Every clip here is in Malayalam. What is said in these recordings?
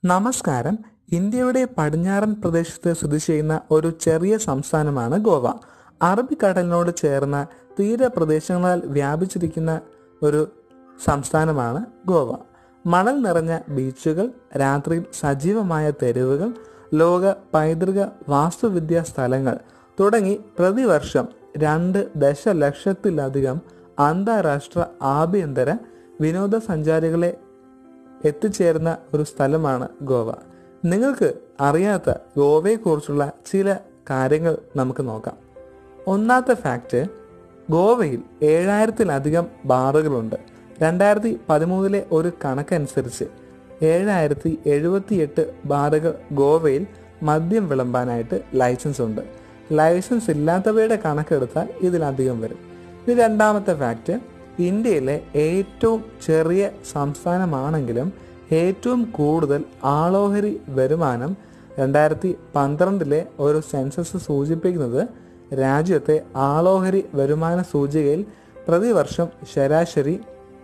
നമസ്കാരം ഇന്ത്യയുടെ പടിഞ്ഞാറൻ പ്രദേശത്ത് സ്ഥിതി ചെയ്യുന്ന ഒരു ചെറിയ സംസ്ഥാനമാണ് ഗോവ അറബിക്കടലിനോട് ചേർന്ന തീരപ്രദേശങ്ങളാൽ വ്യാപിച്ചിരിക്കുന്ന ഒരു സംസ്ഥാനമാണ് ഗോവ മണൽ നിറഞ്ഞ ബീച്ചുകൾ രാത്രിയിൽ സജീവമായ തെരുവുകൾ ലോക പൈതൃക വാസ്തുവിദ്യാ സ്ഥലങ്ങൾ തുടങ്ങി പ്രതിവർഷം രണ്ട് ദശലക്ഷത്തിലധികം അന്താരാഷ്ട്ര ആഭ്യന്തര വിനോദസഞ്ചാരികളെ എത്തിച്ചേരുന്ന ഒരു സ്ഥലമാണ് ഗോവ നിങ്ങൾക്ക് അറിയാത്ത ഗോവയെക്കുറിച്ചുള്ള ചില കാര്യങ്ങൾ നമുക്ക് നോക്കാം ഒന്നാമത്തെ ഫാക്റ്റ് ഗോവയിൽ ഏഴായിരത്തിലധികം ബാറുകളുണ്ട് രണ്ടായിരത്തി പതിമൂന്നിലെ ഒരു കണക്കനുസരിച്ച് ഏഴായിരത്തി എഴുപത്തിയെട്ട് ബാറുകൾ ഗോവയിൽ മദ്യം വിളമ്പാനായിട്ട് ലൈസൻസ് ഉണ്ട് ലൈസൻസ് ഇല്ലാത്തവയുടെ കണക്കെടുത്താൽ ഇതിലധികം വരും ഇത് രണ്ടാമത്തെ ഫാക്റ്റ് ഇന്ത്യയിലെ ഏറ്റവും ചെറിയ സംസ്ഥാനമാണെങ്കിലും ഏറ്റവും കൂടുതൽ ആളോഹരി വരുമാനം രണ്ടായിരത്തി പന്ത്രണ്ടിലെ ഒരു സെൻസസ് സൂചിപ്പിക്കുന്നത് രാജ്യത്തെ ആളോഹരി വരുമാന സൂചികയിൽ പ്രതിവർഷം ശരാശരി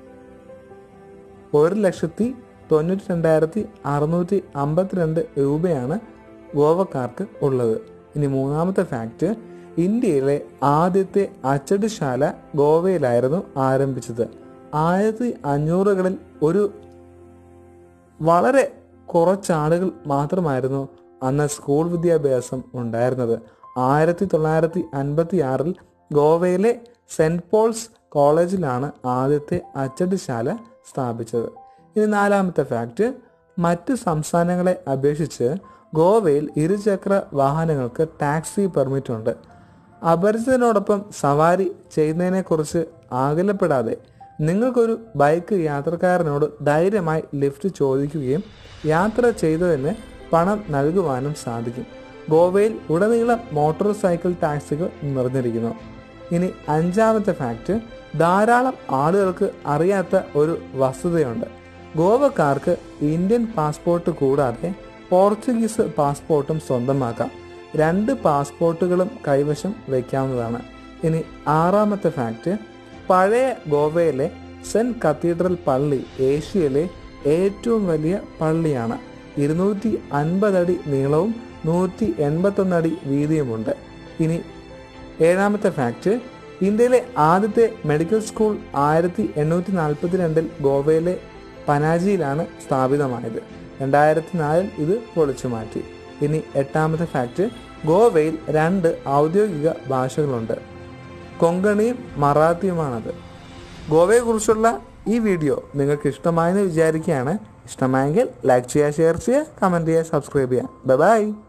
ഒരു ലക്ഷത്തി തൊണ്ണൂറ്റി രണ്ടായിരത്തി അറുന്നൂറ്റി അമ്പത്തിരണ്ട് രൂപയാണ് ഗോവക്കാർക്ക് ഉള്ളത് ഇനി മൂന്നാമത്തെ ഫാക്റ്റ് ഇന്ത്യയിലെ ആദ്യത്തെ അച്ചടിശാല ഗോവയിലായിരുന്നു ആരംഭിച്ചത് ആയിരത്തി അഞ്ഞൂറുകളിൽ ഒരു വളരെ കുറച്ചാളുകൾ മാത്രമായിരുന്നു അന്ന് സ്കൂൾ വിദ്യാഭ്യാസം ഉണ്ടായിരുന്നത് ആയിരത്തി തൊള്ളായിരത്തി അൻപത്തി ആറിൽ ഗോവയിലെ സെന്റ് പോൾസ് കോളേജിലാണ് ആദ്യത്തെ അച്ചടിശാല സ്ഥാപിച്ചത് ഇനി നാലാമത്തെ ഫാക്റ്റ് മറ്റ് സംസ്ഥാനങ്ങളെ അപേക്ഷിച്ച് ഗോവയിൽ ഇരുചക്ര വാഹനങ്ങൾക്ക് ടാക്സി പെർമിറ്റ് ഉണ്ട് അപരിചിതനോടൊപ്പം സവാരി ചെയ്യുന്നതിനെക്കുറിച്ച് ആകുലപ്പെടാതെ നിങ്ങൾക്കൊരു ബൈക്ക് യാത്രക്കാരനോട് ധൈര്യമായി ലിഫ്റ്റ് ചോദിക്കുകയും യാത്ര ചെയ്തതിന് പണം നൽകുവാനും സാധിക്കും ഗോവയിൽ ഉടനീളം മോട്ടോർ സൈക്കിൾ ടാക്സികൾ നിറഞ്ഞിരിക്കുന്നു ഇനി അഞ്ചാമത്തെ ഫാക്റ്റ് ധാരാളം ആളുകൾക്ക് അറിയാത്ത ഒരു വസ്തുതയുണ്ട് ഗോവക്കാർക്ക് ഇന്ത്യൻ പാസ്പോർട്ട് കൂടാതെ പോർച്ചുഗീസ് പാസ്പോർട്ടും സ്വന്തമാക്കാം രണ്ട് പാസ്പോർട്ടുകളും കൈവശം വയ്ക്കാവുന്നതാണ് ഇനി ആറാമത്തെ ഫാക്റ്റ് പഴയ ഗോവയിലെ സെന്റ് കത്തീഡ്രൽ പള്ളി ഏഷ്യയിലെ ഏറ്റവും വലിയ പള്ളിയാണ് ഇരുന്നൂറ്റി അൻപത് അടി നീളവും നൂറ്റി എൺപത്തൊന്ന് അടി വീതിയുമുണ്ട് ഇനി ഏഴാമത്തെ ഫാക്റ്റ് ഇന്ത്യയിലെ ആദ്യത്തെ മെഡിക്കൽ സ്കൂൾ ആയിരത്തി എണ്ണൂറ്റി നാൽപ്പത്തി രണ്ടിൽ ഗോവയിലെ പനാജിയിലാണ് സ്ഥാപിതമായത് രണ്ടായിരത്തി നാലിൽ ഇത് പൊളിച്ചു മാറ്റി ഇനി എട്ടാമത്തെ ഫാക്റ്റ് ഗോവയിൽ രണ്ട് ഔദ്യോഗിക ഭാഷകളുണ്ട് കൊങ്കണിയും മറാത്തിയുമാണത് ഗോവയെക്കുറിച്ചുള്ള ഈ വീഡിയോ നിങ്ങൾക്ക് ഇഷ്ടമായെന്ന് വിചാരിക്കുകയാണ് ഇഷ്ടമായെങ്കിൽ ലൈക്ക് ചെയ്യുക ഷെയർ ചെയ്യുക കമൻറ്റ് ചെയ്യുക സബ്സ്ക്രൈബ് ചെയ്യുക ബൈ